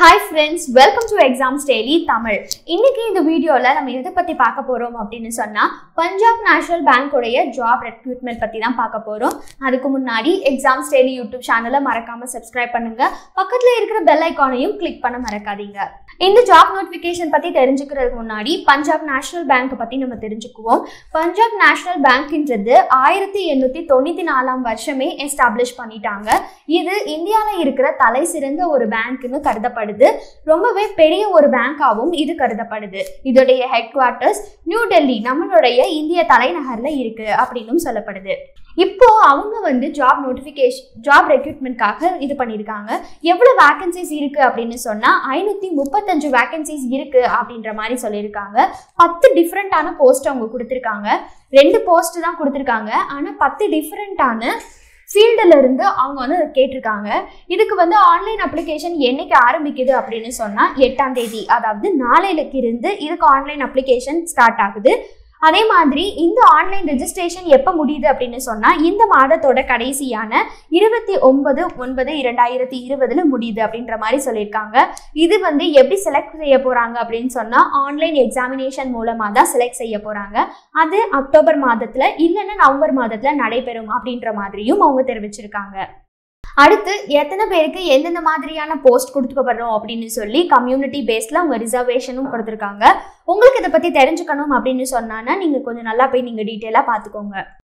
hi friends welcome to exams daily Tamil இன்னைக்கு இந்த வீடியோவில் நம்ம எதை பற்றி பார்க்க போகிறோம் அப்படின்னு சொன்னால் பஞ்சாப் நேஷனல் பேங்க்குடைய ஜாப் ரெக்ரூட்மெண்ட் பற்றி தான் பார்க்க போகிறோம் அதுக்கு முன்னாடி எக்ஸாம்ஸ் டெய்லி யூடியூப் சேனலை மறக்காமல் சப்ஸ்கிரைப் பண்ணுங்க பக்கத்தில் இருக்கிற பெல் ஐக்கானையும் கிளிக் பண்ண மறக்காதீங்க இந்த ஜாப் நோட்டிஃபிகேஷன் பற்றி தெரிஞ்சுக்கிறதுக்கு முன்னாடி பஞ்சாப் நேஷனல் பேங்க்கை பற்றி நம்ம தெரிஞ்சுக்குவோம் பஞ்சாப் நேஷனல் பேங்க்ன்றது ஆயிரத்தி எண்ணூற்றி தொண்ணூற்றி நாலாம் வருஷமே எஸ்டாப்ளிஷ் பண்ணிட்டாங்க இது இந்தியாவில் இருக்கிற தலை சிறந்த ஒரு பேங்க்னு கருதப்படுது ரொம்பவே பெரிய ஒரு பேங்காகவும் இது கருதப்படுது இதோடைய ஹெட் குவார்ட்டர்ஸ் நியூ டெல்லி நம்மளுடைய இந்திய தலைநகர்ல இருக்கு அப்படின்னும் சொல்லப்படுது இப்போ அவங்க வந்து ஜாப் நோட்டிஃபிகேஷன் ஜாப் ரெக்ரூட்மெண்ட்காக இது பண்ணியிருக்காங்க எவ்வளோ வேகன்சிஸ் இருக்கு அப்படின்னு சொன்னா ஐநூற்றி முப்பத்தஞ்சு வேகன்சிஸ் இருக்கு அப்படின்ற மாதிரி சொல்லியிருக்காங்க பத்து டிஃப்ரெண்ட்டான போஸ்ட் அவங்க கொடுத்துருக்காங்க ரெண்டு போஸ்ட் தான் கொடுத்துருக்காங்க ஆனால் பத்து டிஃப்ரெண்ட்டான ஃபீல்டில் இருந்து அவங்க வந்து அதை கேட்டிருக்காங்க இதுக்கு வந்து ஆன்லைன் அப்ளிகேஷன் என்னைக்கு ஆரம்பிக்குது அப்படின்னு சொன்னால் எட்டாம் தேதி அதாவது நாளையிலக்கு இருந்து இதுக்கு ஆன்லைன் அப்ளிகேஷன் ஸ்டார்ட் ஆகுது அதே மாதிரி இந்த ஆன்லைன் ரெஜிஸ்ட்ரேஷன் எப்போ முடியுது அப்படின்னு சொன்னால் இந்த மாதத்தோட கடைசியான இருபத்தி ஒன்பது ஒன்பது இரண்டாயிரத்தி இருபதுல முடியுது அப்படின்ற மாதிரி சொல்லியிருக்காங்க இது வந்து எப்படி செலக்ட் செய்ய போகிறாங்க அப்படின்னு சொன்னால் ஆன்லைன் எக்ஸாமினேஷன் மூலமாக தான் செலக்ட் செய்ய போகிறாங்க அது அக்டோபர் மாதத்தில் இல்லைன்னா நவம்பர் மாதத்தில் நடைபெறும் அப்படின்ற மாதிரியும் அவங்க தெரிவிச்சிருக்காங்க அடுத்து எத்தனை பேருக்கு எந்தெந்த மாதிரியான போஸ்ட் கொடுத்துக்கப்படுறோம் அப்படின்னு சொல்லி கம்யூனிட்டி பேஸில் அவங்க ரிசர்வேஷனும் கொடுத்துருக்காங்க உங்களுக்கு இதை பற்றி தெரிஞ்சுக்கணும் அப்படின்னு சொன்னான்னா நீங்கள் கொஞ்சம் நல்லா போய் நீங்கள் டீட்டெயிலாக பார்த்துக்கோங்க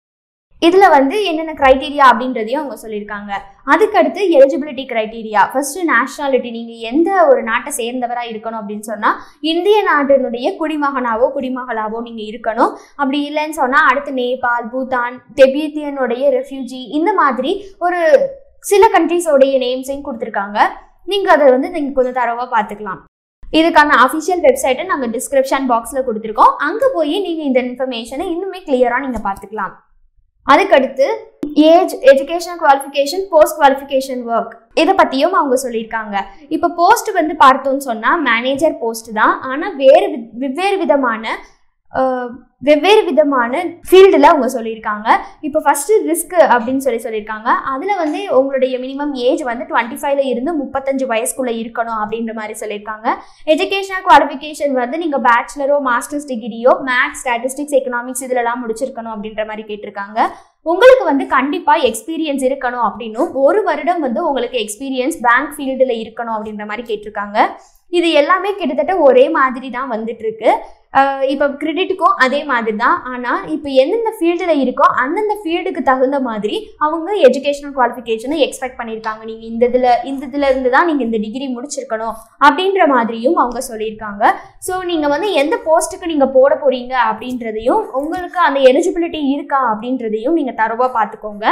இதில் வந்து என்னென்ன க்ரைட்டீரியா அப்படின்றதையும் அவங்க சொல்லியிருக்காங்க அதுக்கடுத்து எலிஜிபிலிட்டி க்ரைட்டீரியா ஃபர்ஸ்ட் நேஷனாலிட்டி நீங்கள் எந்த ஒரு நாட்டை சேர்ந்தவராக இருக்கணும் அப்படின்னு சொன்னால் இந்திய நாட்டினுடைய குடிமகனாவோ குடிமகளாவோ நீங்கள் இருக்கணும் அப்படி இல்லைன்னு சொன்னால் அடுத்து நேபாள் பூட்டான் தெபித்தியனுடைய ரெஃப்யூஜி இந்த மாதிரி ஒரு சில கண்ட்ரிஸோடைய நேம்ஸையும் கொடுத்துருக்காங்க நீங்கள் அதை வந்து நீங்கள் கொஞ்சம் தரவாக பார்த்துக்கலாம் இதுக்கான அஃபிஷியல் வெப்சைட்டை நாங்கள் டிஸ்கிரிப்ஷன் பாக்ஸில் கொடுத்துருக்கோம் அங்கே போய் நீங்கள் இந்த இன்ஃபர்மேஷனை இன்னுமே கிளியராக நீங்கள் பார்த்துக்கலாம் அதுக்கடுத்து age education qualification post qualification work இதை பற்றியும் அவங்க சொல்லியிருக்காங்க இப்போ போஸ்ட் வந்து பார்த்தோன்னு சொன்னால் மேனேஜர் போஸ்ட் தான் ஆனால் வேறு வி- வெவ்வேறு விதமான அஹ், வெவ்வேறு விதமான ஃபீல்டில் அவங்க சொல்லியிருக்காங்க இப்போ ஃபஸ்ட்டு ரிஸ்க் அப்படின்னு சொல்லி சொல்லியிருக்காங்க அதில் வந்து உங்களுடைய மினிமம் ஏஜ் வந்து டுவெண்ட்டி ஃபைவ்ல இருந்து முப்பத்தஞ்சு வயசுக்குள்ளே இருக்கணும் அப்படின்ற மாதிரி சொல்லியிருக்காங்க எஜுகேஷனல் குவாலிஃபிகேஷன் வந்து நீங்கள் பேச்சுலரோ மாஸ்டர்ஸ் டிகிரியோ மேத்ஸ் ஸ்டாட்டிஸ்டிக்ஸ் எக்கனாமிக்ஸ் இதிலலாம் முடிச்சிருக்கணும் அப்படின்ற மாதிரி கேட்டிருக்காங்க உங்களுக்கு வந்து கண்டிப்பாக எக்ஸ்பீரியன்ஸ் இருக்கணும் அப்படின்னும் ஒரு வருடம் வந்து உங்களுக்கு எக்ஸ்பீரியன்ஸ் பேங்க் ஃபீல்டில் இருக்கணும் அப்படின்ற மாதிரி கேட்டிருக்காங்க இது எல்லாமே கிட்டத்தட்ட ஒரே மாதிரி தான் வந்துட்டு இருக்கு அஹ் இப்போ கிரெடிட்டுக்கும் அதே மாதிரி தான் ஆனால் இப்போ எந்தெந்த ஃபீல்டில் இருக்கோ அந்தந்த ஃபீல்டுக்கு தகுந்த மாதிரி அவங்க எஜுகேஷனல் குவாலிஃபிகேஷனை எக்ஸ்பெக்ட் பண்ணியிருக்காங்க நீங்கள் இந்த இதில் இந்த இதில் இருந்து தான் நீங்கள் இந்த டிகிரி முடிச்சிருக்கணும் அப்படின்ற மாதிரியும் அவங்க சொல்லியிருக்காங்க ஸோ நீங்கள் வந்து எந்த போஸ்ட்டுக்கு நீங்கள் போட போகிறீங்க அப்படின்றதையும் உங்களுக்கு அந்த எலிஜிபிலிட்டி இருக்கா அப்படின்றதையும் நீங்கள் தரவாக பார்த்துக்கோங்க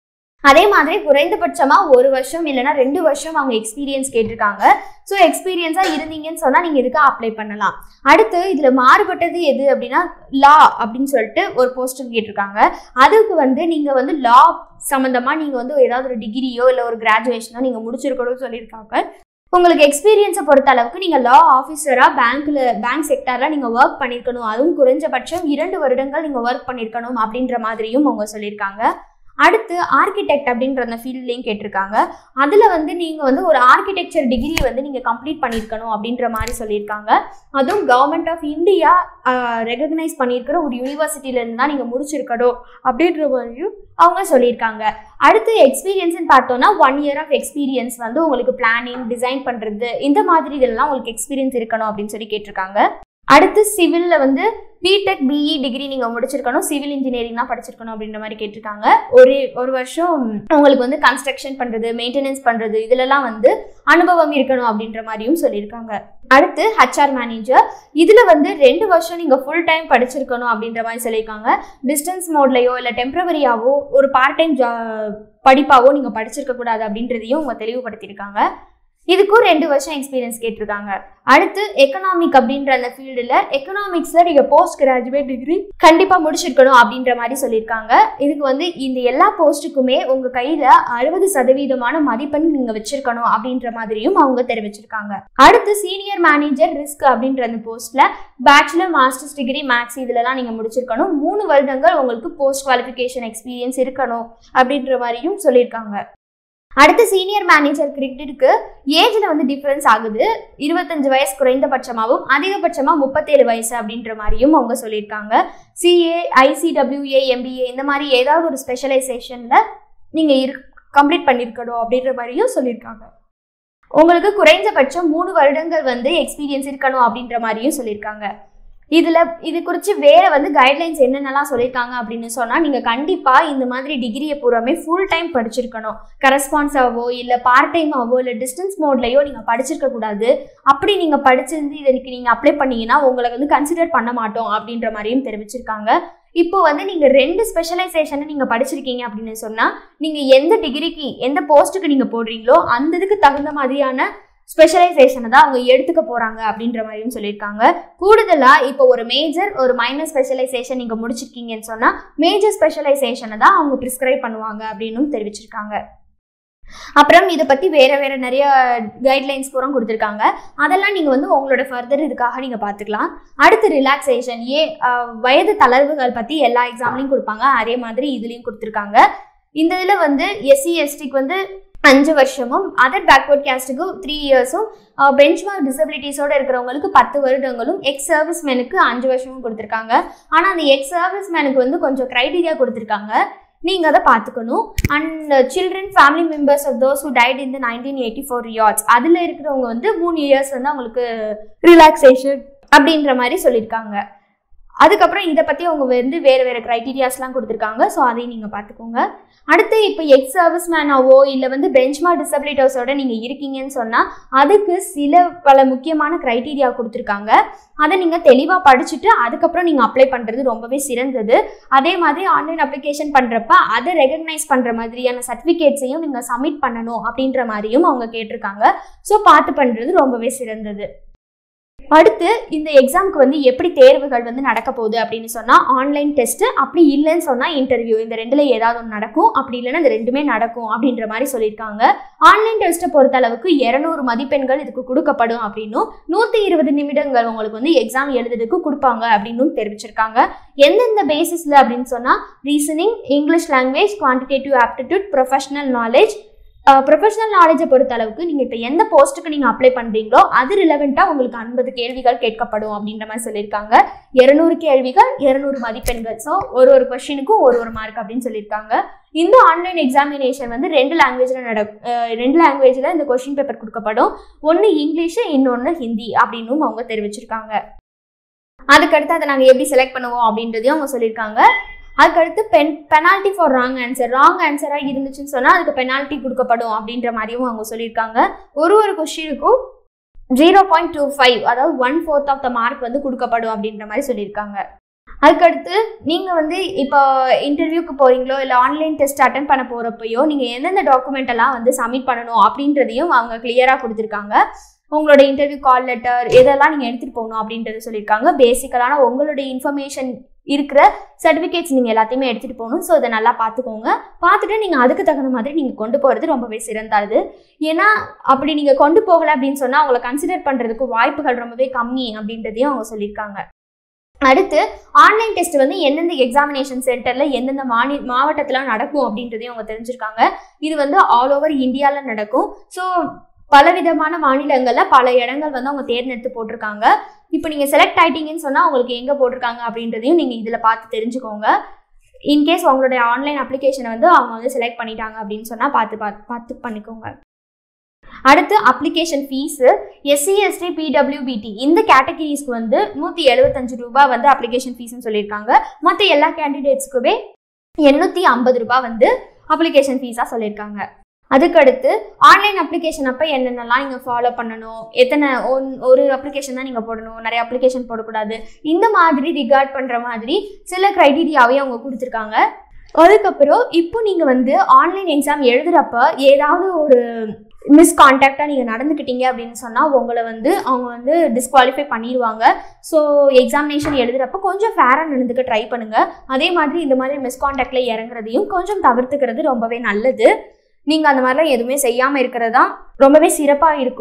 அதே மாதிரி குறைந்தபட்சமாக ஒரு வருஷம் இல்லைன்னா ரெண்டு வருஷம் அவங்க எக்ஸ்பீரியன்ஸ் கேட்டிருக்காங்க ஸோ எக்ஸ்பீரியன்ஸாக இருந்தீங்கன்னு சொன்னால் நீங்கள் இதுக்கு அப்ளை பண்ணலாம் அடுத்து இதில் மாறுபட்டது எது அப்படின்னா லா அப்படின்னு சொல்லிட்டு ஒரு போஸ்ட்டுக்கு கேட்டிருக்காங்க அதுக்கு வந்து நீங்கள் வந்து லா சம்மந்தமாக நீங்கள் வந்து ஏதாவது ஒரு டிகிரியோ இல்லை ஒரு கிராஜுவேஷனோ நீங்கள் முடிச்சிருக்கணும்னு சொல்லியிருக்காங்க உங்களுக்கு எக்ஸ்பீரியன்ஸை பொறுத்த அளவுக்கு நீங்கள் லா ஆஃபீஸராக பேங்க்கில் பேங்க் செக்டரில் நீங்கள் ஒர்க் பண்ணியிருக்கணும் அதுவும் குறைஞ்சபட்சம் இரண்டு வருடங்கள் நீங்கள் ஒர்க் பண்ணியிருக்கணும் அப்படின்ற மாதிரியும் அவங்க சொல்லியிருக்காங்க அடுத்து ஆர்கிடெக்ட் அப்படின்ற அந்த ஃபீல்ட்லேயும் கேட்டிருக்காங்க அதில் வந்து நீங்கள் வந்து ஒரு ஆர்கிடெக்சர் டிகிரி வந்து நீங்கள் கம்ப்ளீட் பண்ணியிருக்கணும் அப்படின்ற மாதிரி சொல்லியிருக்காங்க அதுவும் கவர்மெண்ட் ஆஃப் இந்தியா ரெகக்னைஸ் பண்ணியிருக்கிற ஒரு யூனிவர்சிட்டியிலேருந்து தான் நீங்கள் முடிச்சிருக்கணும் அப்படின்ற மாதிரியும் அவங்க சொல்லியிருக்காங்க அடுத்து எக்ஸ்பீரியன்ஸ்னு பார்த்தோன்னா ஒன் இயர் ஆஃப் எக்ஸ்பீரியன்ஸ் வந்து உங்களுக்கு பிளானிங் டிசைன் பண்ணுறது இந்த மாதிரி இதெல்லாம் உங்களுக்கு எக்ஸ்பீரியன்ஸ் இருக்கணும் அப்படின்னு சொல்லி கேட்டிருக்காங்க அடுத்து சிவிலில் வந்து பிடெக் பிஇ டிகிரி நீங்கள் முடிச்சிருக்கணும் சிவில் இன்ஜினியரிங் தான் படிச்சிருக்கணும் அப்படின்ற மாதிரி கேட்டிருக்காங்க ஒரு ஒரு வருஷம் உங்களுக்கு வந்து கன்ஸ்ட்ரக்ஷன் பண்ணுறது மெயின்டெனன்ஸ் பண்ணுறது இதுலலாம் வந்து அனுபவம் இருக்கணும் அப்படின்ற மாதிரியும் சொல்லியிருக்காங்க அடுத்து ஹச்ஆர் மேனேஜர் இதில் வந்து ரெண்டு வருஷம் நீங்கள் ஃபுல் டைம் படிச்சிருக்கணும் அப்படின்ற மாதிரி சொல்லியிருக்காங்க டிஸ்டன்ஸ் மோட்லையோ இல்லை டெம்பரவரியாவோ ஒரு பார்ட் டைம் ஜா படிப்பாவோ நீங்கள் படிச்சிருக்க கூடாது அப்படின்றதையும் அவங்க தெளிவுபடுத்தியிருக்காங்க இதுக்கும் ரெண்டு வருஷம் எக்ஸ்பீரியன்ஸ் கேட்டிருக்காங்க அடுத்து எக்கனாமிக் அப்படின்ற அந்த ஃபீல்டில் எக்கனாமிக்ஸில் நீங்கள் போஸ்ட் கிராஜுவேட் டிகிரி கண்டிப்பாக முடிச்சிருக்கணும் அப்படின்ற மாதிரி சொல்லியிருக்காங்க இதுக்கு வந்து இந்த எல்லா போஸ்ட்டுக்குமே உங்கள் கையில் அறுபது சதவீதமான மதிப்பெண் நீங்கள் வச்சிருக்கணும் அப்படின்ற மாதிரியும் அவங்க தெரிவிச்சிருக்காங்க அடுத்து சீனியர் மேனேஜர் ரிஸ்க் அப்படின்ற அந்த போஸ்ட்டில் பேச்சுலர் மாஸ்டர்ஸ் டிகிரி மேக்ஸ் இதுலலாம் நீங்கள் முடிச்சிருக்கணும் மூணு வருடங்கள் உங்களுக்கு போஸ்ட் குவாலிஃபிகேஷன் எக்ஸ்பீரியன்ஸ் இருக்கணும் அப்படின்ற மாதிரியும் சொல்லியிருக்காங்க அடுத்து சீனியர் மேனேஜர் கிரிக்கெட்டுக்கு ஏஜில் வந்து டிஃப்ரென்ஸ் ஆகுது இருபத்தஞ்சு வயசு குறைந்தபட்சமாகவும் அதிகபட்சமாக முப்பத்தேழு வயசு அப்படின்ற மாதிரியும் அவங்க சொல்லியிருக்காங்க சிஏ ஐசிடபிள்யூஏ எம்பிஏ இந்த மாதிரி ஏதாவது ஒரு ஸ்பெஷலைசேஷனில் நீங்கள் இரு கம்ப்ளீட் பண்ணியிருக்கணும் அப்படின்ற மாதிரியும் சொல்லியிருக்காங்க உங்களுக்கு குறைந்தபட்சம் மூணு வருடங்கள் வந்து எக்ஸ்பீரியன்ஸ் இருக்கணும் அப்படின்ற மாதிரியும் சொல்லியிருக்காங்க இதில் இது குறித்து வேற வந்து கைட்லைன்ஸ் என்னென்னலாம் சொல்லியிருக்காங்க அப்படின்னு சொன்னால் நீங்கள் கண்டிப்பாக இந்த மாதிரி டிகிரியை பூராமே ஃபுல் டைம் படிச்சிருக்கணும் கரஸ்பான்ஸாவோ இல்லை பார்ட் டைமாவோ இல்லை டிஸ்டன்ஸ் மோட்லையோ நீங்கள் படிச்சிருக்க கூடாது அப்படி நீங்கள் படிச்சிருந்து இதற்கு நீங்கள் அப்ளை பண்ணீங்கன்னா உங்களை வந்து கன்சிடர் பண்ண மாட்டோம் அப்படின்ற மாதிரியும் தெரிவிச்சிருக்காங்க இப்போ வந்து நீங்கள் ரெண்டு ஸ்பெஷலைசேஷனை நீங்கள் படிச்சிருக்கீங்க அப்படின்னு சொன்னால் நீங்கள் எந்த டிகிரிக்கு எந்த போஸ்ட்டுக்கு நீங்கள் போடுறீங்களோ அந்த இதுக்கு தகுந்த மாதிரியான ஸ்பெஷலைசேஷனை தான் அவங்க எடுத்துக்க போகிறாங்க அப்படின்ற மாதிரியும் சொல்லியிருக்காங்க கூடுதலாக இப்போ ஒரு மேஜர் ஒரு மைனர் ஸ்பெஷலைசேஷன் நீங்கள் முடிச்சிருக்கீங்கன்னு சொன்னால் மேஜர் ஸ்பெஷலைசேஷனை தான் அவங்க ப்ரிஸ்கிரைப் பண்ணுவாங்க அப்படின்னும் தெரிவிச்சிருக்காங்க அப்புறம் இதை பற்றி வேறு வேறு நிறைய கைட்லைன்ஸ் பூரா கொடுத்துருக்காங்க அதெல்லாம் நீங்கள் வந்து உங்களோட ஃபர்தர் இதுக்காக நீங்கள் பார்த்துக்கலாம் அடுத்து ரிலாக்ஸேஷன் ஏ அஹ், வயது தளர்வுகள் பற்றி எல்லா எக்ஸாம்லையும் கொடுப்பாங்க அதே மாதிரி இதுலேயும் கொடுத்துருக்காங்க இந்த இதில் வந்து எஸ்சி எஸ்டிக்கு வந்து அஞ்சு வருஷமும் அதர் பேக்வர்ட் கேஸ்ட்டுக்கு த்ரீ இயர்ஸும் பெஞ்ச்மார்க் டிசபிலிட்டிஸோட இருக்கிறவங்களுக்கு பத்து வருடங்களும் எக்ஸ் சர்வீஸ் மேனுக்கு அஞ்சு வருஷமும் கொடுத்துருக்காங்க ஆனால் அந்த எக்ஸ் சர்வீஸ் மேனுக்கு வந்து கொஞ்சம் க்ரைட்டீரியா கொடுத்துருக்காங்க நீங்கள் அதை பார்த்துக்கணும் and children family members of those who died இந்த நைன்டீன் எயிட்டி ஃபோர் இயர்ஸ் அதில் இருக்கிறவங்க வந்து மூணு இயர்ஸ் வந்து அவங்களுக்கு ரிலாக்ஸேஷன் அப்படின்ற மாதிரி சொல்லியிருக்காங்க அதுக்கப்புறம் இதை பற்றி அவங்க வந்து வேறு வேறு க்ரைட்டீரியாஸ்லாம் கொடுத்துருக்காங்க ஸோ அதையும் நீங்கள் பார்த்துக்கோங்க அடுத்து இப்போ எக்ஸ் சர்வீஸ் மேனாவோ இல்லை வந்து பெஞ்ச்மார்க் டிசபிலிட்டர்ஸோட நீங்கள் இருக்கீங்கன்னு சொன்னால் அதுக்கு சில பல முக்கியமான க்ரைட்டீரியா கொடுத்துருக்காங்க அதை நீங்கள் தெளிவாக படிச்சுட்டு அதுக்கப்புறம் நீங்கள் அப்ளை பண்ணுறது ரொம்பவே சிறந்தது அதே மாதிரி ஆன்லைன் அப்ளிகேஷன் பண்ணுறப்ப அதை ரெகக்னைஸ் பண்ணுற மாதிரியான சர்டிஃபிகேட்ஸையும் நீங்கள் சப்மிட் பண்ணணும் அப்படின்ற மாதிரியும் அவங்க கேட்டிருக்காங்க ஸோ பார்த்து பண்ணுறது ரொம்பவே சிறந்தது அடுத்து இந்த எக்ஸாமுக்கு வந்து எப்படி தேர்வுகள் வந்து நடக்க போகுது அப்படின்னு சொன்னால் ஆன்லைன் டெஸ்ட்டு அப்படி இல்லைன்னு சொன்னால் இன்டர்வியூ இந்த ரெண்டில் ஏதாவது ஒன்று நடக்கும் அப்படி இல்லைன்னா இந்த ரெண்டுமே நடக்கும் அப்படின்ற மாதிரி சொல்லியிருக்காங்க ஆன்லைன் டெஸ்ட்டை பொறுத்த அளவுக்கு இரநூறு மதிப்பெண்கள் இதுக்கு கொடுக்கப்படும் அப்படின்னும் நூற்றி இருபது நிமிடங்கள் உங்களுக்கு வந்து எக்ஸாம் எழுதுறதுக்கு கொடுப்பாங்க அப்படின்னும் தெரிவிச்சிருக்காங்க எந்தெந்த பேசிஸில் அப்படின்னு சொன்னால் reasoning English language quantitative aptitude professional knowledge professional நாலேஜை பொறுத்த அளவுக்கு நீங்கள் இப்போ எந்த போஸ்ட்டுக்கு நீங்கள் அப்ளை பண்ணுறீங்களோ அது ரிலவெண்ட்டாக உங்களுக்கு ஐம்பது கேள்விகள் கேட்கப்படும் அப்படின்ற மாதிரி சொல்லியிருக்காங்க இரநூறு கேள்விகள் இரநூறு மதிப்பெண்கள் ஸோ ஒரு ஒரு கொஷினுக்கும் ஒரு ஒரு மார்க் அப்படின்னு சொல்லியிருக்காங்க இந்த ஆன்லைன் எக்ஸாமினேஷன் வந்து ரெண்டு லாங்குவேஜில் நட அஹ் ரெண்டு லாங்குவேஜில் இந்த கொஷின் பேப்பர் கொடுக்கப்படும் ஒன்று இங்கிலீஷு இன்னொன்று ஹிந்தி அப்படின்னும் அவங்க தெரிவிச்சிருக்காங்க அதுக்கடுத்து அதை நாங்கள் எப்படி செலக்ட் பண்ணுவோம் அப்படின்றதையும் அவங்க சொல்லியிருக்காங்க அதுக்கடுத்து pen penalty for wrong answer wrong ஆன்சராக இருந்துச்சுன்னு சொன்னால் அதுக்கு பெனால்ட்டி கொடுக்கப்படும் அப்படின்ற மாதிரியும் அவங்க சொல்லியிருக்காங்க ஒரு ஒரு கொஷினுக்கும் ஜீரோ பாயிண்ட் டூ ஃபைவ் அதாவது one fourth of the mark வந்து கொடுக்கப்படும் அப்படின்ற மாதிரி சொல்லியிருக்காங்க அதுக்கடுத்து நீங்கள் வந்து இப்போ இன்டர்வியூக்கு போகிறீங்களோ இல்லை ஆன்லைன் டெஸ்ட் அட்டன் பண்ண போகிறப்பையோ நீங்கள் எந்தெந்த டாக்குமெண்ட் எல்லாம் வந்து சப்மிட் பண்ணணும் அப்படின்றதையும் அவங்க கிளியராக கொடுத்துருக்காங்க உங்களோட இன்டர்வியூ கால் லெட்டர் இதெல்லாம் நீங்கள் எடுத்துகிட்டு போகணும் அப்படின்றத சொல்லியிருக்காங்க பேசிக்கலான உங்களுடைய இன்ஃபர்மேஷன் இருக்கிற சர்டிஃபிகேட்ஸ் நீங்கள் எல்லாத்தையுமே எடுத்துகிட்டு போகணும் ஸோ இதை நல்லா பார்த்துக்கோங்க பார்த்துட்டு நீங்கள் அதுக்கு தகுந்த மாதிரி நீங்கள் கொண்டு போகிறது ரொம்பவே சிறந்தது ஏன்னா அப்படி நீங்கள் கொண்டு போகலை அப்படின்னு சொன்னால் அவங்கள கன்சிடர் பண்ணுறதுக்கு வாய்ப்புகள் ரொம்பவே கம்மி அப்படின்றதையும் அவங்க சொல்லியிருக்காங்க அடுத்து ஆன்லைன் டெஸ்ட் வந்து எந்தெந்த எக்ஸாமினேஷன் சென்டரில் எந்தெந்த மாநி மாவட்டத்தில் நடக்கும் அப்படின்றதையும் அவங்க தெரிஞ்சிருக்காங்க இது வந்து ஆல் ஓவர் இந்தியாவில் நடக்கும் ஸோ பலவிதமான மாநிலங்களில் பல இடங்கள் வந்து அவங்க தேர்ந்தெடுத்து போட்டிருக்காங்க இப்போ நீங்கள் செலக்ட் ஆயிட்டீங்கன்னு சொன்னால் உங்களுக்கு எங்கே போட்டிருக்காங்க அப்படின்றதையும் நீங்கள் இதில் பார்த்து தெரிஞ்சுக்கோங்க இன்கேஸ் உங்களுடைய ஆன்லைன் அப்ளிகேஷனை வந்து அவங்க வந்து செலக்ட் பண்ணிட்டாங்க அப்படின்னு சொன்னால் பார்த்து பார்த்து பார்த்து பண்ணிக்கோங்க அடுத்து application fees SC ST PWBD இந்த கேட்டகரிஸ்க்கு வந்து நூற்றி எழுபத்தஞ்சு ரூபாய் வந்து அப்ளிகேஷன் ஃபீஸ்னு சொல்லியிருக்காங்க மற்ற எல்லா கேண்டிடேட்ஸ்க்குமே எண்ணூற்றி ஐம்பது ரூபாய் வந்து அப்ளிகேஷன் ஃபீஸாக சொல்லியிருக்காங்க அதுக்கடுத்து ஆன்லைன் அப்ளிகேஷன் அப்போ என்னென்னலாம் நீங்கள் ஃபாலோ பண்ணணும் எத்தனை ஒன் ஒரு அப்ளிகேஷன் தான் நீங்கள் போடணும் நிறைய அப்ளிகேஷன் போடக்கூடாது இந்த மாதிரி ரிகார்ட் பண்ணுற மாதிரி சில க்ரைட்டீரியாவே அவங்க கொடுத்துருக்காங்க அதுக்கப்புறம் இப்போ நீங்கள் வந்து ஆன்லைன் எக்ஸாம் எழுதுகிறப்ப ஏதாவது ஒரு மிஸ்கான்டாக்டாக நீங்கள் நடந்துக்கிட்டீங்க அப்படின்னு சொன்னால் உங்களை வந்து அவங்க வந்து டிஸ்குவாலிஃபை பண்ணிடுவாங்க ஸோ எக்ஸாமினேஷன் எழுதுகிறப்ப கொஞ்சம் ஃபேராக நடந்துக்க ட்ரை பண்ணுங்கள் அதே மாதிரி இந்த மாதிரி மிஸ்கான்டாக்டில் இறங்குறதையும் கொஞ்சம் தவிர்த்துக்கிறது ரொம்பவே நல்லது நீங்கள் அந்த மாதிரிலாம் எதுவுமே செய்யாமல் இருக்கிறது தான் ரொம்பவே சிறப்பாக இருக்கும்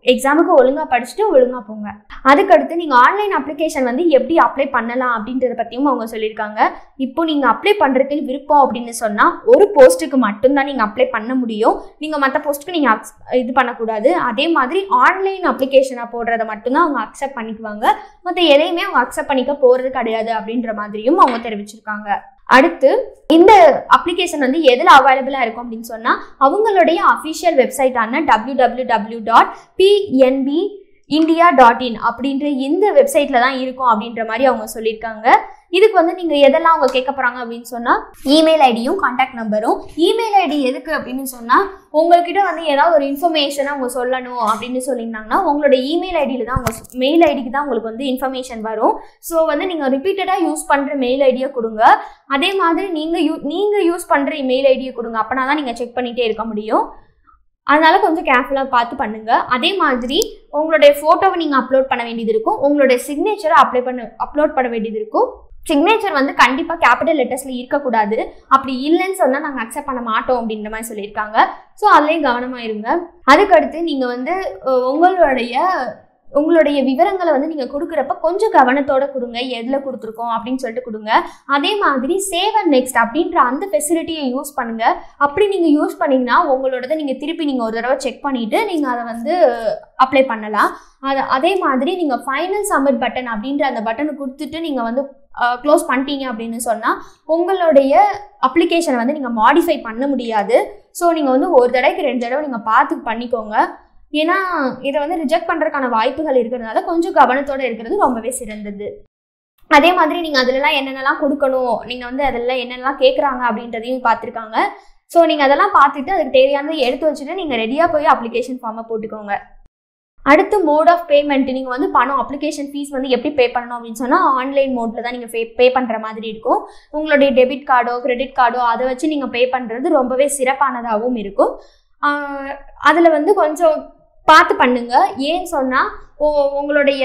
எக்ஸாமுக்கு ஒழுங்காக படிச்சுட்டு ஒழுங்காக போங்க அதுக்கடுத்து நீங்கள் ஆன்லைன் அப்ளிகேஷன் வந்து எப்படி அப்ளை பண்ணலாம் அப்படின்றத பற்றியும் அவங்க சொல்லியிருக்காங்க இப்போ நீங்கள் அப்ளை பண்ணுறதுக்கு விருப்பம் அப்படின்னு சொன்னால் ஒரு போஸ்ட்டுக்கு மட்டும்தான் நீங்கள் அப்ளை பண்ண முடியும் நீங்கள் மற்ற போஸ்ட்டுக்கு நீங்கள் இது பண்ணக்கூடாது அதே மாதிரி ஆன்லைன் அப்ளிகேஷனை போடுறத மட்டும்தான் அவங்க அக்செப்ட் பண்ணிக்குவாங்க மற்ற எதையுமே அவங்க அக்செப்ட் பண்ணிக்க போகிறது கிடையாது அப்படின்ற மாதிரியும் அவங்க தெரிவிச்சிருக்காங்க அடுத்து இந்த அப்ளிகேஷன் வந்து எதில் அவைலபிளாக இருக்கும் அப்படின்னு சொன்னால் அவங்களுடைய அஃபிஷியல் வெப்சைட்டான W W W dot PNB India dot in அப்படின்ற இந்த வெப்சைட்டில் தான் இருக்கும் அப்படின்ற மாதிரி அவங்க சொல்லியிருக்காங்க இதுக்கு வந்து நீங்கள் எதெல்லாம் அவங்க கேட்க போகிறாங்க அப்படின்னு சொன்னால் இமெயில் ஐடியும் காண்டாக்ட் நம்பரும் இமெயில் ஐடி எதுக்கு அப்படின்னு சொன்னால் உங்கள்கிட்ட வந்து ஏதாவது ஒரு இன்ஃபர்மேஷனை அவங்க சொல்லணும் அப்படின்னு சொல்லியிருந்தாங்கன்னா உங்களோட இமெயில் ஐடியில் தான் உங்கள் மெயில் ஐடிக்கு தான் உங்களுக்கு வந்து இன்ஃபர்மேஷன் வரும் ஸோ வந்து நீங்கள் ரிப்பீட்டடாக யூஸ் பண்ணுற மெயில் ஐடியை கொடுங்க அதே மாதிரி நீங்கள் யூ நீங்கள் யூஸ் பண்ணுற மெயில் ஐடியை கொடுங்க அப்போனா தான் நீங்கள் செக் பண்ணிகிட்டே இருக்க முடியும் அதனால கொஞ்சம் கேர்ஃபுல்லாக பார்த்து பண்ணுங்க அதே மாதிரி உங்களுடைய ஃபோட்டோவை நீங்கள் அப்லோட் பண்ண வேண்டியது இருக்கும் உங்களுடைய சிக்னேச்சரை அப்ளை பண்ண அப்லோட் பண்ண வேண்டியது இருக்கும் சிக்னேச்சர் வந்து கண்டிப்பாக கேபிட்டல் லெட்டர்ஸில் இருக்கக்கூடாது அப்படி இல்லைன்னு சொன்னால் நாங்கள் அக்செப்ட் பண்ண மாட்டோம் அப்படின்ற மாதிரி சொல்லியிருக்காங்க ஸோ அதுலேயும் கவனமாக இருங்க அதுக்கடுத்து நீங்கள் வந்து அஹ், உங்களுடைய உங்களுடைய விவரங்களை வந்து நீங்கள் கொடுக்குறப்ப கொஞ்சம் கவனத்தோட கொடுங்க எதில் கொடுத்துருக்கோம் அப்படின்னு சொல்லிட்டு கொடுங்க அதே மாதிரி சேவ் அண்ட் நெக்ஸ்ட் அப்படின்ற அந்த ஃபெசிலிட்டியை யூஸ் பண்ணுங்க அப்படி நீங்கள் யூஸ் பண்ணீங்கன்னா உங்களோடதை நீங்கள் திருப்பி நீங்கள் ஒரு தடவை செக் பண்ணிவிட்டு நீங்கள் அதை வந்து அப்ளை பண்ணலாம் அது அதே மாதிரி நீங்கள் ஃபைனல் சப்மிட் பட்டன் அப்படின்ற அந்த பட்டனை கொடுத்துட்டு நீங்கள் வந்து க்ளோஸ் பண்ணிட்டீங்க அப்படின்னு சொன்னால் உங்களுடைய அப்ளிகேஷனை வந்து நீங்கள் மாடிஃபை பண்ண முடியாது ஸோ நீங்கள் வந்து ஒரு தடவைக்கு ரெண்டு தடவை நீங்கள் பார்த்து பண்ணிக்கோங்க ஏன்னா இதை வந்து ரிஜெக்ட் பண்ணுறதுக்கான வாய்ப்புகள் இருக்கிறதுனால கொஞ்சம் கவனத்தோடு இருக்கிறது ரொம்பவே சிறந்தது அதே மாதிரி நீங்கள் அதிலலாம் என்னென்னலாம் கொடுக்கணும் நீங்கள் வந்து அதில் என்னென்னலாம் கேட்குறாங்க அப்படின்றதையும் பார்த்துருக்காங்க ஸோ நீங்கள் அதெல்லாம் பார்த்துட்டு அதுக்கு தேவையானதை எடுத்து வச்சுட்டு நீங்கள் ரெடியாக போய் அப்ளிகேஷன் ஃபார்மை போட்டுக்கோங்க அடுத்து மோட் ஆஃப் பேமெண்ட் நீங்கள் வந்து பணம் அப்ளிகேஷன் ஃபீஸ் வந்து எப்படி பே பண்ணணும் அப்படின்னு சொன்னால் ஆன்லைன் மோடில் தான் நீங்கள் பே பே பண்ணுற மாதிரி இருக்கும் உங்களுடைய டெபிட் கார்டோ கிரெடிட் கார்டோ அதை வச்சு நீங்கள் பே பண்ணுறது ரொம்பவே சிறப்பானதாகவும் இருக்கும் அதில் வந்து கொஞ்சம் பார்த்து பண்ணுங்க ஏன்னு சொன்னால் உங்களுடைய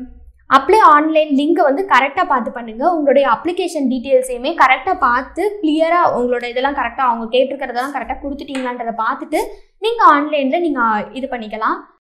அப்ளை ஆன்லைன் லிங்கை வந்து கரெக்டாக பார்த்து பண்ணுங்க உங்களுடைய அப்ளிகேஷன் டீட்டெயில்ஸையுமே கரெக்டாக பார்த்து கிளியராக உங்களோட இதெல்லாம் கரெக்டாக அவங்க கேட்டிருக்கிறதெல்லாம் கரெக்டாக கொடுத்துட்டீங்களான்றதை பார்த்துட்டு நீங்கள் ஆன்லைனில் நீங்கள் இது பண்ணிக்கலாம்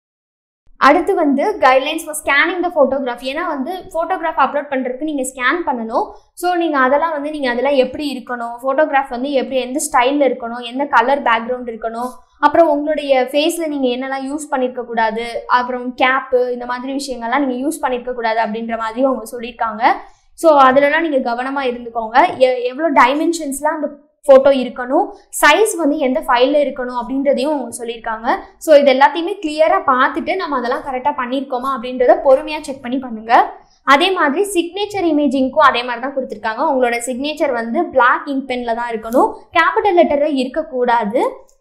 அடுத்து வந்து guidelines for scanning the photograph ஏன்னா வந்து ஃபோட்டோகிராஃப் அப்லோட் பண்ணுறதுக்கு நீங்கள் ஸ்கேன் பண்ணணும் ஸோ நீங்கள் அதெல்லாம் வந்து நீங்கள் அதெல்லாம் எப்படி இருக்கணும் ஃபோட்டோகிராஃப் வந்து எப்படி எந்த ஸ்டைலில் இருக்கணும் எந்த கலர் பேக்ரவுண்ட் இருக்கணும் அப்புறம் உங்களுடைய ஃபேஸில் நீங்கள் என்னெல்லாம் யூஸ் பண்ணியிருக்க கூடாது அப்புறம் கேப்பு இந்த மாதிரி விஷயங்கள்லாம் நீங்கள் யூஸ் பண்ணியிருக்க கூடாது அப்படின்ற மாதிரி அவங்க சொல்லியிருக்காங்க ஸோ அதிலலாம் நீங்கள் கவனமாக இருந்துக்கோங்க எ எவ்வளோ டைமென்ஷன்ஸ்லாம் அந்த ஃபோட்டோ இருக்கணும் சைஸ் வந்து எந்த ஃபைலில் இருக்கணும் அப்படின்றதையும் அவங்க சொல்லியிருக்காங்க ஸோ இது எல்லாத்தையுமே கிளியராக பார்த்துட்டு நம்ம அதெல்லாம் கரெக்டாக பண்ணியிருக்கோமா அப்படின்றத பொறுமையாக செக் பண்ணி பண்ணுங்கள் அதே மாதிரி சிக்னேச்சர் இமேஜிங்க்கும் அதே மாதிரி தான் கொடுத்துருக்காங்க உங்களோட சிக்னேச்சர் வந்து பிளாக் இங்க் பெனில் தான் இருக்கணும் கேபிட்டல் லெட்டரில் இருக்கக்கூடாது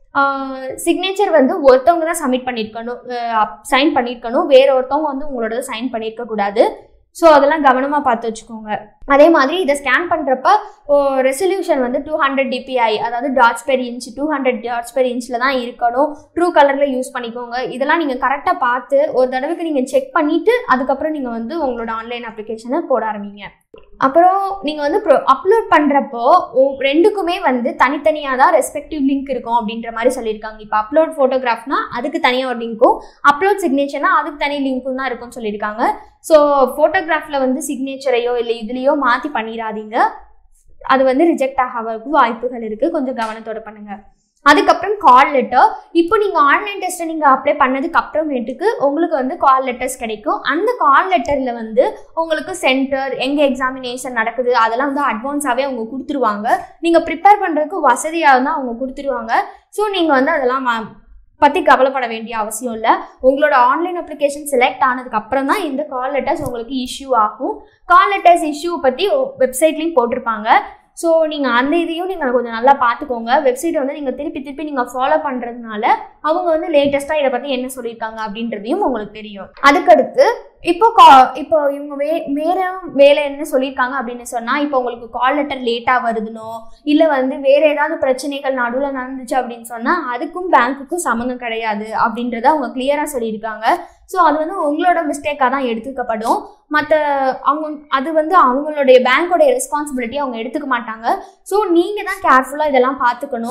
சிக்னேச்சர் வந்து ஒருத்தவங்க தான் சப்மிட் பண்ணியிருக்கணும் சைன் பண்ணியிருக்கணும் வேற ஒருத்தவங்க வந்து உங்களோட சைன் பண்ணியிருக்க கூடாது ஸோ அதெல்லாம் கவனமாக பார்த்து வச்சுக்கோங்க அதே மாதிரி இதை ஸ்கேன் பண்ணுறப்ப ரெசல்யூஷன் வந்து டூ ஹண்ட்ரட் டிபிஐ அதாவது dots per inch two hundred dots per இன்ச்சில் தான் இருக்கணும் ட்ரூ கலரில் யூஸ் பண்ணிக்கோங்க இதெல்லாம் நீங்கள் கரெக்டாக பார்த்து ஒரு தடவைக்கு நீங்கள் செக் பண்ணிவிட்டு அதுக்கப்புறம் நீங்கள் வந்து உங்களோட ஆன்லைன் அப்ளிகேஷனை போட ஆரம்பிங்க அப்புறம் நீங்கள் வந்து ப்ரோ அப்லோட் பண்ணுறப்போ ரெண்டுக்குமே வந்து தனித்தனியாக தான் ரெஸ்பெக்டிவ் லிங்க் இருக்கும் அப்படின்ற மாதிரி சொல்லியிருக்காங்க இப்போ அப்லோட் ஃபோட்டோகிராஃப்னா அதுக்கு தனியாக ஒரு லிங்க்கும் அப்லோட் சிக்னேச்சர்னா அதுக்கு தனி லிங்க்கும் தான் இருக்கும்னு சொல்லியிருக்காங்க ஸோ ஃபோட்டோகிராஃபில் வந்து சிக்னேச்சரையோ இல்லை இதுலேயோ மாற்றி பண்ணிடாதீங்க அது வந்து ரிஜெக்ட் ஆகிறதுக்கு வாய்ப்புகள் இருக்குது கொஞ்சம் கவனத்தோட பண்ணுங்கள் அதுக்கப்புறம் கால் லெட்டர் இப்போ நீங்கள் ஆன்லைன் டெஸ்ட்டை நீங்கள் அப்ளை பண்ணதுக்கு அப்புறமேட்டுக்கு உங்களுக்கு வந்து கால் லெட்டர்ஸ் கிடைக்கும் அந்த கால் லெட்டரில் வந்து உங்களுக்கு சென்டர் எங்கே எக்ஸாமினேஷன் நடக்குது அதெல்லாம் வந்து அட்வான்ஸாகவே அவங்க கொடுத்துருவாங்க நீங்கள் ப்ரிப்பேர் பண்ணுறதுக்கு வசதியாக தான் அவங்க கொடுத்துருவாங்க ஸோ நீங்கள் வந்து அதெல்லாம் ம- பற்றி கவலைப்பட வேண்டிய அவசியம் இல்லை உங்களோட ஆன்லைன் அப்ளிகேஷன் செலக்ட் ஆனதுக்கு அப்புறம் தான் இந்த கால் லெட்டர்ஸ் உங்களுக்கு இஷ்யூ ஆகும் கால் லெட்டர்ஸ் இஷ்யூ பற்றி வெப்சைட்லேயும் போட்டிருப்பாங்க ஸோ நீங்கள் அந்த இதையும் நீங்கள் கொஞ்சம் நல்லா பார்த்துக்கோங்க வெப்சைட்டை வந்து நீங்கள் திருப்பி திருப்பி நீங்கள் ஃபாலோ பண்ணுறதுனால அவங்க வந்து லேட்டஸ்ட்டாக இதை பற்றி என்ன சொல்லியிருக்காங்க அப்படின்றதையும் உங்களுக்கு தெரியும் அதுக்கடுத்து இப்போ கா இப்போ இவங்க வே வேற வேலை என்ன சொல்லியிருக்காங்க அப்படின்னு சொன்னால் இப்போ உங்களுக்கு கால் லெட்டர் லேட்டாக வருதுனோ இல்லை வந்து வேற ஏதாவது பிரச்சனைகள் நடுவில் நடந்துச்சு அப்படின்னு சொன்னால் அதுக்கும் பேங்க்குக்கும் சம்மந்தம் கிடையாது அப்படின்றத அவங்க கிளியராக சொல்லியிருக்காங்க ஸோ அது வந்து உங்களோட மிஸ்டேக்காக தான் எடுத்துக்கப்படும் மற்ற அவங்க அது வந்து அவங்களுடைய பேங்க்கோடைய ரெஸ்பான்சிபிலிட்டி அவங்க எடுத்துக்க மாட்டாங்க ஸோ நீங்கள் தான் கேர்ஃபுல்லாக இதெல்லாம் பார்த்துக்கணும்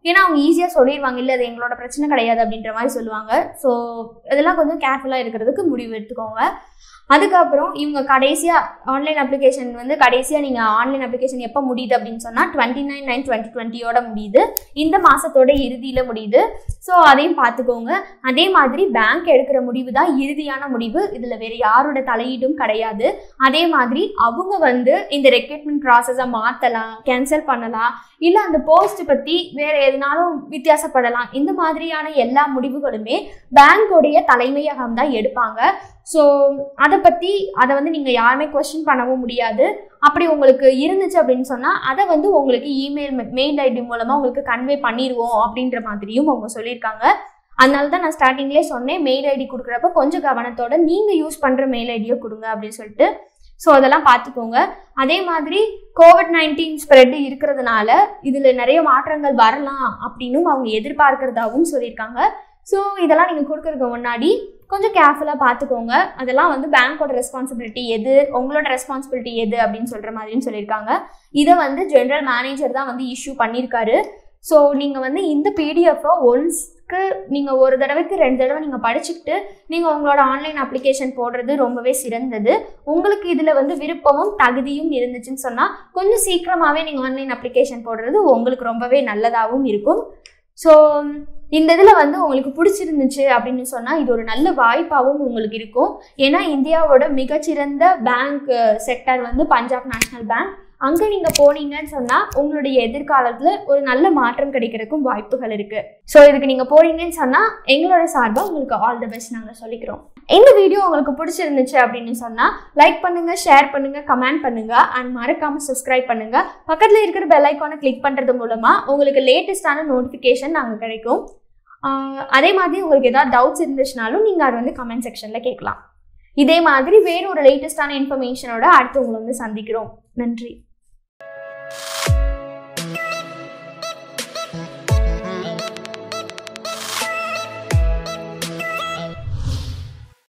ஏன்னா அவங்க ஈஸியாக சொல்லிடுவாங்க இல்லை அது எங்களோட பிரச்சனை கிடையாது அப்படின்ற மாதிரி சொல்லுவாங்க ஸோ இதெல்லாம் கொஞ்சம் கேர்ஃபுல்லாக இருக்கிறதுக்கு முடிவு எடுத்துக்கோங்க அதுக்கப்புறம் இவங்க கடைசியாக ஆன்லைன் அப்ளிகேஷன் வந்து கடைசியாக நீங்கள் ஆன்லைன் அப்ளிகேஷன் எப்போ முடியுது அப்படின்னு சொன்னால் டுவெண்ட்டி நைன் நைன் டுவெண்ட்டி டுவெண்ட்டியோட முடியுது இந்த மாதத்தோட இறுதியில் முடியுது ஸோ அதையும் பார்த்துக்கோங்க அதே மாதிரி பேங்க் எடுக்கிற முடிவு தான் இறுதியான முடிவு இதில் வேறு யாரோட தலையீடும் கிடையாது அதே மாதிரி அவங்க வந்து இந்த ரெக்ரூட்மெண்ட் ப்ராசஸை மாற்றலாம் கேன்சல் பண்ணலாம் இல்லை அந்த போஸ்ட் பற்றி வேறு எதுனாலும் வித்தியாசப்படலாம் இந்த மாதிரியான எல்லா முடிவுகளுமே பேங்க்கோடைய தலைமையகம் தான் எடுப்பாங்க ஸோ அதை பற்றி அதை வந்து நீங்கள் யாருமே கொஸ்டின் பண்ணவும் முடியாது அப்படி உங்களுக்கு இருந்துச்சு அப்படின்னு சொன்னால் அதை வந்து உங்களுக்கு இமெயில் மெயில் ஐடி மூலமாக உங்களுக்கு கன்வே பண்ணிடுவோம் அப்படின்ற மாதிரியும் அவங்க சொல்லியிருக்காங்க அதனால தான் நான் ஸ்டார்டிங்லேயே சொன்னேன் மெயில் ஐடி கொடுக்குறப்ப கொஞ்சம் கவனத்தோட நீங்கள் யூஸ் பண்ணுற மெயில் ஐடியை கொடுங்க அப்படின்னு சொல்லிட்டு ஸோ அதெல்லாம் பார்த்துக்கோங்க அதே மாதிரி கோவிட் நைன்டீன் ஸ்ப்ரெட் இருக்கிறதுனால இதில் நிறைய மாற்றங்கள் வரலாம் அப்படின்னும் அவங்க எதிர்பார்க்கிறதாகவும் சொல்லியிருக்காங்க ஸோ இதெல்லாம் நீங்கள் கொடுக்கறதுக்கு முன்னாடி கொஞ்சம் கேர்ஃபுல்லாக பார்த்துக்கோங்க அதெல்லாம் வந்து பேங்க்கோட ரெஸ்பான்சிபிலிட்டி எது உங்களோட ரெஸ்பான்சிபிலிட்டி எது அப்படின்னு சொல்கிற மாதிரியும் சொல்லியிருக்காங்க இதை வந்து ஜென்ரல் மேனேஜர் தான் வந்து இஷ்யூ பண்ணியிருக்காரு ஸோ நீங்கள் வந்து இந்த பிடிஎஃப்பை ஒன்ஸ்க்கு நீங்கள் ஒரு தடவைக்கு ரெண்டு தடவை நீங்கள் படிச்சுக்கிட்டு நீங்கள் உங்களோட ஆன்லைன் அப்ளிகேஷன் போடுறது ரொம்பவே சிறந்தது உங்களுக்கு இதில் வந்து விருப்பமும் தகுதியும் இருந்துச்சுன்னு சொன்னால் கொஞ்சம் சீக்கிரமாகவே நீங்கள் ஆன்லைன் அப்ளிகேஷன் போடுறது உங்களுக்கு ரொம்பவே நல்லதாகவும் இருக்கும் ஸோ இந்த இதில் வந்து உங்களுக்கு பிடிச்சிருந்துச்சு அப்படின்னு சொன்னால் இது ஒரு நல்ல வாய்ப்பாகவும் உங்களுக்கு இருக்கும் ஏன்னா இந்தியாவோட மிகச்சிறந்த பேங்க் செக்டர் வந்து பஞ்சாப் நேஷ்னல் பேங்க் அங்கே நீங்கள் போனீங்கன்னு சொன்னால் உங்களுடைய எதிர்காலத்தில் ஒரு நல்ல மாற்றம் கிடைக்கிறதுக்கும் வாய்ப்புகள் இருக்குது ஸோ இதுக்கு நீங்கள் போறீங்கன்னு சொன்னால் எங்களோட சார்பாக உங்களுக்கு ஆல் தி பெஸ்ட் நாங்கள் சொல்லிக்கிறோம் இந்த வீடியோ உங்களுக்கு பிடிச்சிருந்துச்சு அப்படின்னு சொன்னால் லைக் பண்ணுங்கள் ஷேர் பண்ணுங்கள் கமெண்ட் பண்ணுங்கள் அண்ட் மறக்காமல் சப்ஸ்கிரைப் பண்ணுங்கள் பக்கத்தில் இருக்கிற பெல் ஐக்கானை கிளிக் பண்ணுறது மூலமாக உங்களுக்கு லேட்டஸ்டான நோட்டிஃபிகேஷன் நாங்கள் கிடைக்கும் ஆஹ் அதே மாதிரி உங்களுக்கு ஏதாவது டவுட்ஸ் இருந்துச்சுனாலும் நீங்கள் அதை வந்து கமெண்ட் செக்ஷனில் கேட்கலாம் இதே மாதிரி வேற ஒரு லேட்டஸ்டான இன்ஃபர்மேஷனோட அடுத்து உங்களை வந்து சந்திக்கிறோம் நன்றி